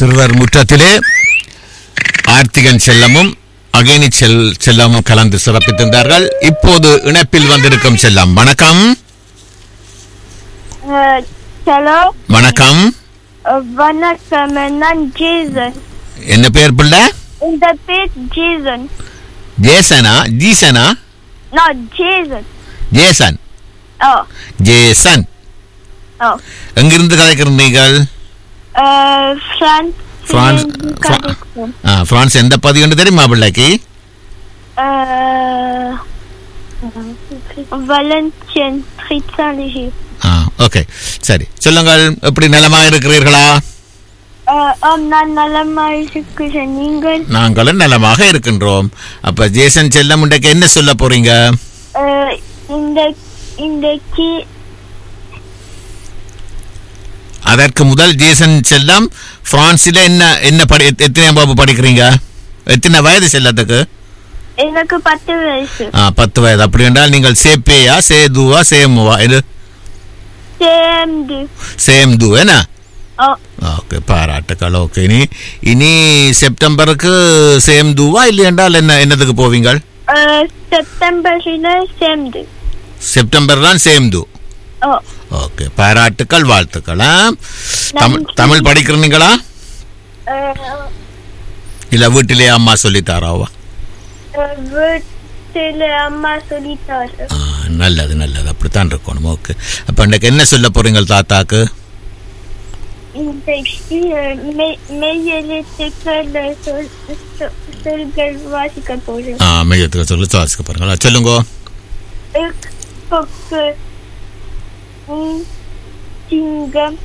சிறுவர் முற்றத்திலே ஆர்த்திகன் செல்லமும் அகேனி செல் செல்லமும் கலந்து சிறப்பித்திருந்தார்கள் இப்போது இணைப்பில் வந்திருக்கும் செல்லம் வணக்கம் ஹலோ வணக்கம் வணக்கம் நான் ஜேசன் என்ன பேர் பிள்ளை இந்த பேர் ஜேசன் ஜேசனா ஜீசனா நான் ஜேசன் ஜேசன் ஓ ஜேசன் ஓ எங்கிருந்து கதைக்கிறீர்கள் பிரான்ஸ் பிரான்ஸ் ஃப்ரா- ஆ, பிரான்ஸ் எந்த பதிவுன்னு தெரியுமா பிள்ளைக்கு வலன்சியன் ட்ரிட்ஸான் லிஜி ஆ ஓகே சரி சொல்லுங்கள் எப்படி நலமா இருக்கிறீர்களா ஆம் நான் நலமாக இருக்கிறேன் நீங்கள் நாங்களும் நலமாக இருக்கின்றோம் அப்ப ஜேசன் செல்லம் இன்றைக்கு என்ன சொல்ல போறீங்க அஹ், இந்த இன்றைக்கு அதற்கு முதல் ஜேசன் செல்லம் பிரான்சில் என்ன என்ன படி எத்- எத்தனை பாபு படிக்கிறீங்க எத்தனை வயது செல்லத்துக்கு எனக்கு பத்து வயசு ஆ பத்து வயது அப்படி என்றால் நீங்கள் சேப்பேயா சேதுவா சேமுவா இது சேர்ந்து சேம் து என்ன ஓ ஓகே பாராட்டுக்கள் ஓகே இனி இனி செப்டம்பருக்கு சேம் துவா இல்லை என்றால் என்ன என்னதுக்கு போவீங்க அஹ், செப்டம்பரில் சேர்ந்து செப்டம்பர் தான் சேம் து ஓ ஓகே பாராட்டுக்கள் வாழ்த்துக்கள் ஆ? தமிழ் நன்றி. தமிழ் படிக்கிறீங்களா அஹ், இல்ல வீட்டிலே அம்மா சொல்லித்தாராவா அஹ், வீட்டில் அம்மா சொல்லித்தாரு ஆ, நல்லது நல்லது அப்படித்தான் இருக்கணும் ஓகே அப்ப இன்னைக்கு என்ன சொல்ல போறீங்க தாத்தாக்கு இன்றைக்கு அஹ், மெய் மெய்யெழுத்துக்கள் சொல் சொ- சொல்கள் வாசிக்க போகிறேன் ஆ மையத்துக்கு சொல்லி சுவாசிக்க பாருங்களா சொல்லுங்க இக், கொக்கு ம், சிங்கம்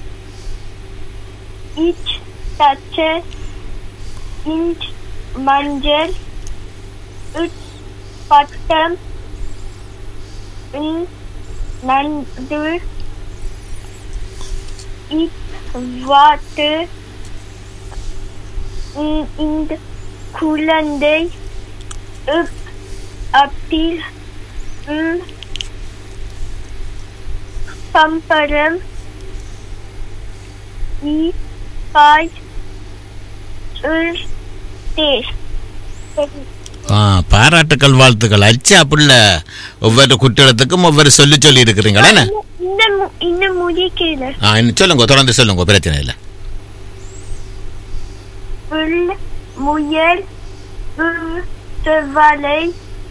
இச் தச்சை இஞ்ச் மஞ்சள் இட் பட்டம் இன் நண்டு இட் வாட்டு இ- இந்த குழந்தை இப் அப்பில் ம் பம்பரம் இ பாய் உள் தேர் ஆ பாராட்டுக்கள் வாழ்த்துக்கள் அச்சா புள்ள ஒவ்வொரு குற்றத்துக்கும் ஒவ்வொரு சொல்லி சொல்லி இருக்கிறீங்களா என்ன இந்த மு- இன்னும் முடிக்கல ஆ இன்னும் சொல்லுங்க தொடர்ந்து சொல்லுங்க பிரச்சனை இல்லை உள் முயல் உள் செவ்வாழை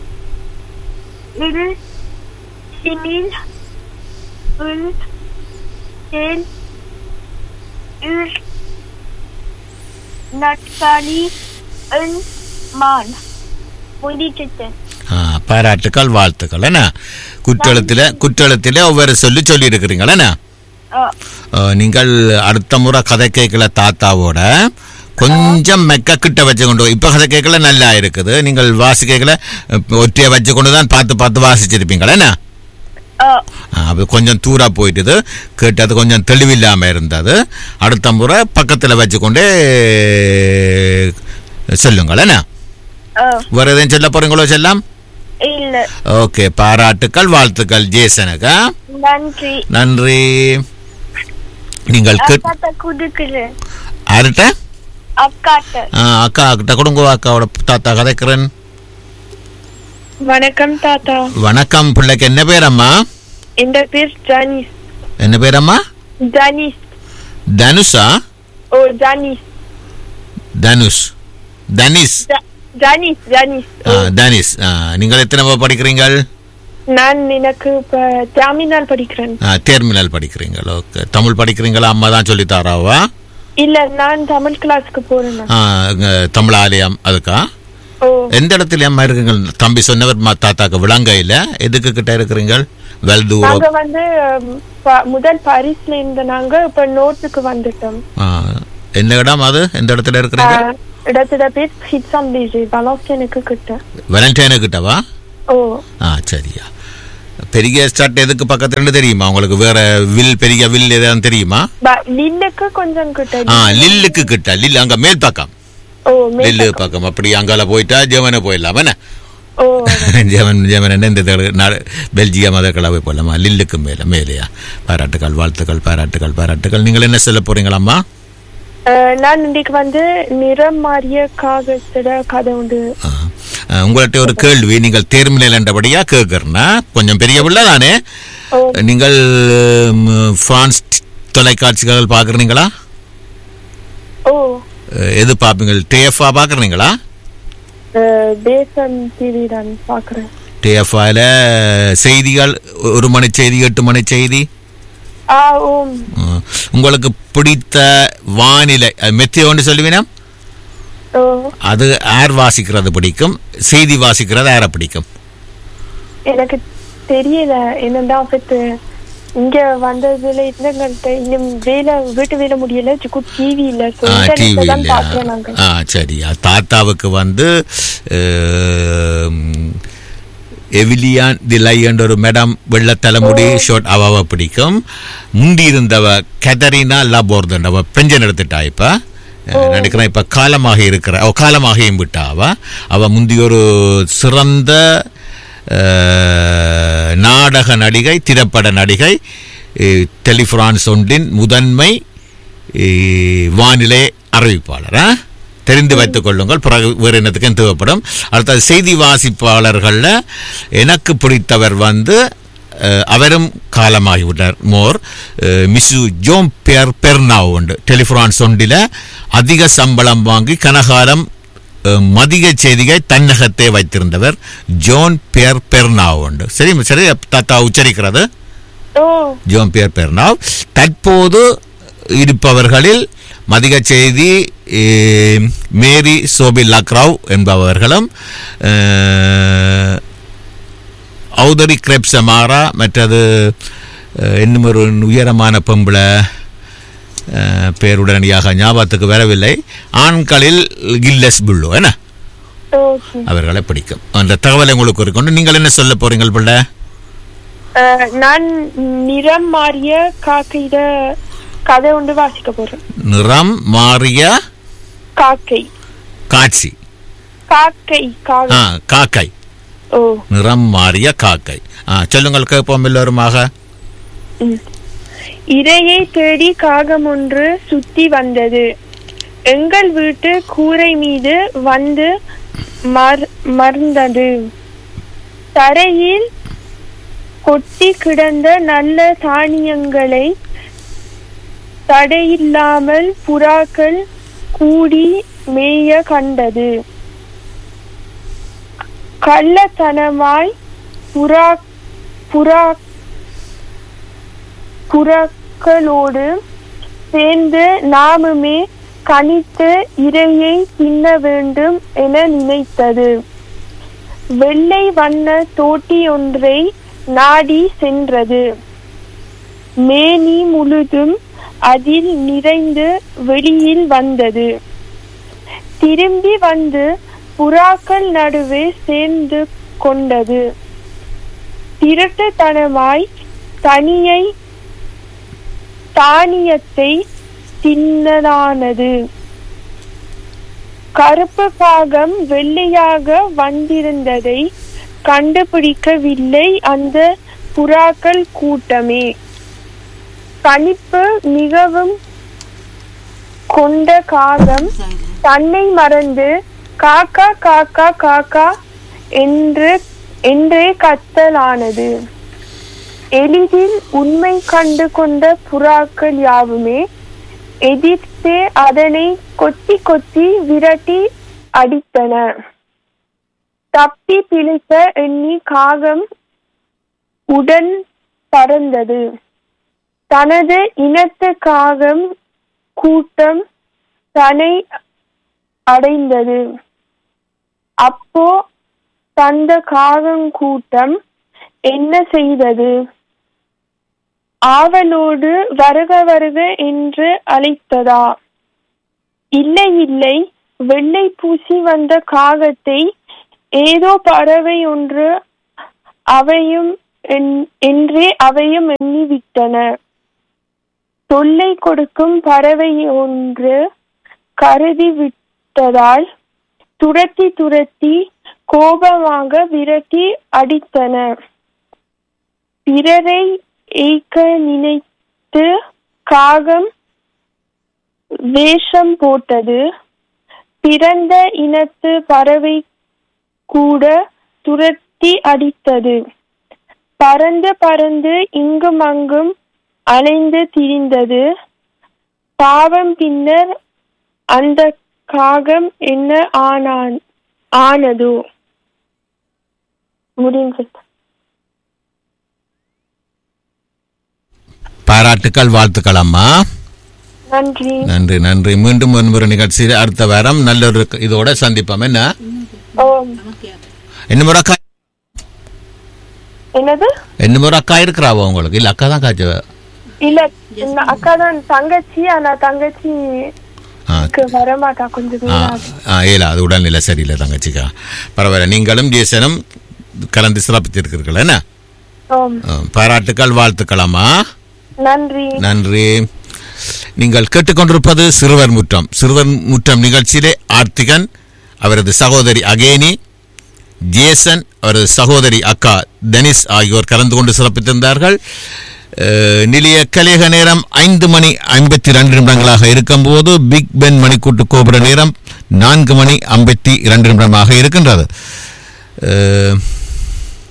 இல் சிமில் உள் தேல் உள் நட்காளி உள் மான் முடிச்சிட்டேன் ஆ பாராட்டுக்கள் வாழ்த்துக்கள் என்ன குற்றத்தில குற்றத்தில ஒவ்வொரு சொல்லி சொல்லி இருக்கிறீங்களா என்ன ஆ ஆ, நீங்கள் அடுத்த முறை கதை கேட்கல தாத்தாவோட கொஞ்சம் மெக்க கிட்ட வச்சு கொண்டு வா. இப்ப கதை கேட்கல நல்லா இருக்குது நீங்கள் வாசி கேட்கல ஒற்றைய வச்சு கொண்டு தான் பார்த்து பார்த்து வாசிச்சிருப்பீங்களா என்ன ஆ ஆ, அது கொஞ்சம் தூரா போயிட்டுது கேட்டது கொஞ்சம் தெளிவில்லாம இருந்தது அடுத்த முறை பக்கத்துல வச்சுக்கொண்டே சொல்லுங்கள் என்ன ஆ வேற எதையும் சொல்ல போறீங்களோ செல்லாம் இல்ல ஓகே பாராட்டுக்கள் வாழ்த்துக்கள் ஜேசனுக்கு ஆ? நன்றி நன்றி நீங்கள் கேட் அக்காட்ட குடுக்குறேன் யார்கிட்ட அக்காட்ட ஆ, அக்கா கிட்ட கொடுங்க அக்காவோட தாத்தா கதைக்கிறேன் வணக்கம் தாத்தா வணக்கம் பிள்ளைக்கு என்ன பேரம்மா இந்த பேர் ஜானிஸ் என்ன பேரம்மா ஜானிஸ் தனுஷா ஓ ஜானிஸ் தனுஷ் தனிஷ் ஜா- ஜானிஸ் ஜானிஸ் ஆ, தனிஷ் ஆ, நீங்கள் எத்தனை பேர் படிக்கிறீங்கள் நான் எனக்கு இப்ப டெர்மினல் படிக்கிறேன் ஆ, டெர்மினல் படிக்கிறீங்களா ஓகே தமிழ் படிக்கிறீங்களா அம்மா தான் சொல்லி தாராவா இல்ல நான் தமிழ் கிளாஸ்க்கு போறேன் ஆ, இங்க தமிழ் ஆலயம் அதுக்கா ஓ எந்த இடத்துல அம்மா இருக்குங்க தம்பி சொன்னவர் மா- தாத்தாக்கு விளங்கையில எதுக்கு கிட்ட இருக்கிறீங்க வெல் தூரம் நாங்க வந்து um, ப- முதல் பாரிஸ்ல இருந்த நாங்க இப்ப நோட்டுக்கு வந்துட்டோம் ஆ, என்ன இடம் அது எந்த இடத்துல இருக்கிறீங்க ஆஹ், இடத்துல பேர் ஹிட்ஸாம் டிஜி வலாஸ்டனுக்கு கிட்ட வெலண்டைனு கிட்டவா ஓ ஆ சரியா பெரிய ஸ்டார்ட் எதுக்கு பக்கத்துல இருந்து தெரியுமா உங்களுக்கு வேற வில் பெரிய வில் எதாவது தெரியுமா ப- லில்லுக்கு கொஞ்சம் கிட்ட ஆ லில்லுக்கு கிட்ட லில் அங்க மேல் பக்கம் ஓ லில்லு மேல் பக்கம் அப்படி அங்கால போயிட்டா ஜெவனை போயிடலாம் என்ன ஓ ஜெவன் ஜெவன் என்ன இந்த தடவை நாடு பெல்ஜியம் அதற்கெல்லாம் போயிடலாமா லில்லுக்கு மேல மேலேயா பாராட்டுகள் வாழ்த்துக்கள் பாராட்டுகள் பாராட்டுகள் நீங்கள் என்ன சொல்ல போறீங்களாம்மா அஹ், நான் இன்னைக்கு வந்து நிறம் மாறிய காகத்தோட கதை உண்டு ஆ. ஆ, உங்கள்ட்ட ஒரு கேள்வி நீங்கள் தேர்மில் என்றபடியா கேட்கறனா கொஞ்சம் பெரிய பிள்ளை தானே ஓ நீங்கள் ம், பிரான்ஸ் தொலைக்காட்சிகள் பார்க்குறீங்களா ஓ எது பார்ப்பீங்க டிஎஃப்ஆ பார்க்குறீங்களா அஹ், தேசம் டிவி நான் பாக்குறேன் டிஎஃப்ஆல செய்திகள் ஒரு மணி செய்தி எட்டு மணி செய்தி ஆ ஓம் ம். உங்களுக்கு பிடித்த வானிலை மெத்தியோன்னு சொல்லுவீனா ஓ அது ஏர் வாசிக்கிறது பிடிக்கும் செய்தி வாசிக்கிறது ஏரை பிடிக்கும் எனக்கு தெரியல என்னடா பத்து இங்க வந்ததுல இருந்தங்கள்ட்ட இன்னும் வேலை வீட்டு வேலை முடியல சுக்கு டிவி இல்ல so internetல டிவி தான் பாக்குறோம் நாங்க ஆ சரி அ, தாத்தாவுக்கு வந்து அம், எவிலியான் திலை என்ற ஒரு மேடம் வெள்ள தலைமுடி ஷோட் அவ பிடிக்கும் முந்தி இருந்தவ கெதரினா லபோர்தன் அவ பெஞ்சன் எடுத்துட்டா இப்ப அஹ், நினைக்கிறேன் இப்ப காலமாக இருக்கிற அவ காலமாகியும் விட்டா அவ அவ முந்தி ஒரு சிறந்த அஹ், நாடக நடிகை திரைப்பட நடிகை அஹ், டெலிபிரான்ஸ் ஒன்றின் முதன்மை அஹ், வானிலை அறிவிப்பாளர் ஆ? தெரிந்து வைத்துக் கொள்ளுங்கள் பிறகு வேறு என்னத்துக்கும் தேவைப்படும் அடுத்தது செய்தி வாசிப்பாளர்களில் எனக்கு பிடித்தவர் வந்து அஹ், அவரும் காலமாகிவிட்டார் மோர் அஹ், மிசு ஜோம் பேர் பெர்னாவ் உண்டு டெலிஃபிரான்ஸ் ஒன்றில் அதிக சம்பளம் வாங்கி கனகாலம் அஹ், மதிக செய்தியை தன்னகத்தே வைத்திருந்தவர் ஜோன் பேர் பெர்னாவ் உண்டு சரி சரி தாத்தா உச்சரிக்கிறது ஓ ஜோன் பியர் பெர்னாவ் தற்போது இருப்பவர்களில் மதிக செய்தி eh, மேரி சோபி லக்ராவ் என்பவர்களும் eh, ஔதரி கிரெப் சமாரா மற்றது eh, இன்னும் ஒரு உயரமான பொம்பளை eh, பேருடனடியாக ஞாபகத்துக்கு வரவில்லை ஆண்களில் கில்லஸ் புல்லோ என்ன ஓகே அவர்களை பிடிக்கும் அந்த தகவலை உங்களுக்கு இருக்கணும் நீங்கள் என்ன சொல்ல போறீங்கள் பிள்ளை அஹ், நான் நிறம் மாறிய காக்கையிட கதை ஒன்று வாசிக்க போறேன் நிறம் மாறிய காக்கை காட்சி காக்கை ஆ காக்கை காக்கை ஓ நிறம் மாறிய காக்கை ஆ சொல்லுங்கள் கேட்போம் எல்லோருமாக ம். இரையை தேடி காகம் ஒன்று சுத்தி வந்தது எங்கள் வீட்டு கூரை மீது வந்து மர்- மர்ந்தது தரையில் கொட்டி கிடந்த நல்ல தானியங்களை தடையில்லாமல் புறாக்கள் கூடி மேய கண்டது கள்ளத்தனமாய் புறா புறா புறாக்களோடு சேர்ந்து நாமுமே கணித்து இரையை தின்ன வேண்டும் என நினைத்தது வெள்ளை வண்ண தோட்டி ஒன்றை நாடி சென்றது மேனி முழுதும் அதில் நிறைந்து வெளியில் வந்தது திரும்பி வந்து புறாக்கள் நடுவே சேர்ந்து கொண்டது திருட்டுத்தனமாய் தனியை தானியத்தை தின்னலானது கருப்பு காகம் வெள்ளையாக வந்திருந்ததை கண்டுபிடிக்கவில்லை அந்த புறாக்கள் கூட்டமே கணிப்பு மிகவும் கொண்ட காகம் தன்னை மறந்து காக்கா காக்கா காக்கா என்று என்றே கத்தலானது எளிதில் உண்மை கண்டு கொண்ட புறாக்கள் யாவுமே எதிர்த்தே அதனை கொத்தி கொத்தி விரட்டி அடித்தன தப்பி பிழைக்க எண்ணி காகம் உடன் பறந்தது தனது இனத்து காகம் கூட்டம் தன்னை அடைந்தது அப்போ தந்த காகங்கூட்டம் என்ன செய்தது ஆவலோடு வருக வருக என்று அழைத்ததா இல்லை இல்லை வெள்ளை பூசி வந்த காகத்தை ஏதோ பறவை ஒன்று அவையும் என்- என்றே அவையும் எண்ணிவிட்டன தொல்லை கொடுக்கும் பறவை ஒன்று கருதி விட்டதால் துரத்தி துரத்தி கோபமாக விரட்டி அடித்தன பிறரை ஏய்க்க நினைத்து காகம் வேஷம் போட்டது பிறந்த இனத்து பறவை கூட துரத்தி அடித்தது பறந்து பறந்து இங்கும் அங்கும் அலைந்து திரிந்தது பாவம் பின்னர் அந்த காகம் என்ன ஆனான் ஆனதோ முடிஞ்சது பாராட்டுக்கள் வாழ்த்துக்கள் அம்மா நன்றி நன்றி நன்றி மீண்டும் ஒரு நிகழ்ச்சியில் அடுத்த வாரம் நல்ல ஒரு இதோட சந்திப்போம் என்ன ஓ என்ன முறை அக்கா என்னது என்ன முறை அக்கா இருக்கிறாவோ உங்களுக்கு இல்ல அக்கா தான் காய்ச்சவ இல்ல இந்த அக்கா தான் தங்கச்சி ஆனா தங்கச்சி ஆ வரமாட்டா கொஞ்சம் ஆ, நேரம் ஆகும். ஆ ஏலா அது உடல்நிலை சரியில்லை தங்கச்சிக்கா பரவாயில்ல நீங்களும் ஜேசனும் கலந்து சிறப்பித்திருக்கிறீர்கள் என்ன ஓம் ஆ, பாராட்டுக்கள் வாழ்த்துக்களாமா நன்றி நன்றி நீங்கள் கேட்டுக்கொண்டிருப்பது சிறுவர் முற்றம் சிறுவர் முற்றம் நிகழ்ச்சியிலே ஆர்த்திகன் அவரது சகோதரி அகேனி ஜேசன் அவரது சகோதரி அக்கா தனிஷ் ஆகியோர் கலந்து கொண்டு சிறப்பித்திருந்தார்கள் அஹ், நிலைய கலியக நேரம் ஐந்து மணி ஐம்பத்தி ரெண்டு நிமிடங்களாக இருக்கும்போது பிக் பென் மணிக்கூட்டு கோபுர நேரம் நான்கு மணி ஐம்பத்தி இரண்டு நிமிடமாக இருக்கின்றது அஹ்,